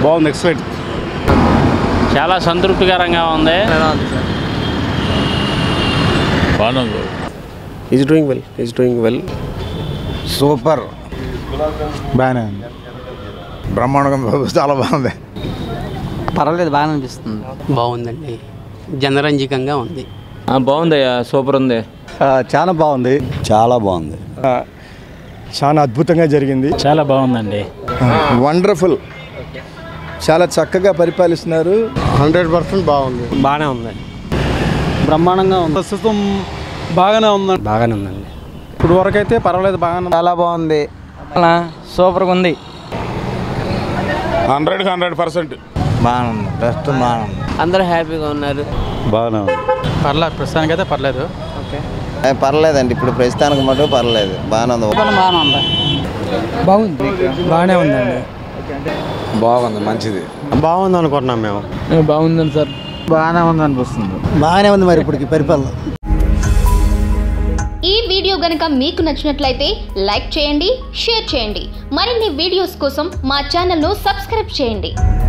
బాగుంది ఎక్సలెంట్ చాలా సంతృప్తికరంగా ఉంది బాగుంది is doing well is doing well super బాగానే ఉంది బ్రహ్మాండంగా చాలా బాగుంది పర్వాలేదు బాగానే అనిపిస్తుంది బాగుందండి జనరంజకంగా ఉంది బాగుందయ్యా సూపర్ ఉంది చాలా బాగుంది చాలా బాగుంది చాలా అద్భుతంగా జరిగింది చాలా బాగుందండి వండర్ఫుల్ చాలా చక్కగా పరిపాలిస్తున్నారు హండ్రెడ్ పర్సెంట్ బాగుంది బాగానే ఉంది బ్రహ్మాండంగా ఉంది ప్రస్తుతం బాగానే ఉంది బాగానే ఉందండి ఇప్పుడు వరకు అయితే పర్వాలేదు బాగానే చాలా బాగుంది సూపర్గా ఉంది హండ్రెడ్ హండ్రెడ్ పర్సెంట్ బాగుంది బెస్ట్ బాగుంది అందరూ హ్యాపీగా ఉన్నారు బాగానే ఉంది పర్లేదు ప్రస్తుతానికైతే పర్లేదు పర్లేదండి ఇప్పుడు ప్రస్తుతానికి మటుకు పర్లేదు బాగానే ఉంది బాగానే ఉంది బాగుంది బాగానే ఉందండి బాగుంది మంచిది బాగుంది అనుకుంటున్నాం మేము బాగుందండి సార్ బాగానే ఉంది అనిపిస్తుంది బాగానే ఉంది మరి ఇప్పటికి పరిపాలన ఈ వీడియో గనుక మీకు నచ్చినట్లయితే లైక్ చేయండి షేర్ చేయండి మరిన్ని వీడియోస్ కోసం మా ఛానల్ను సబ్స్క్రైబ్ చేయండి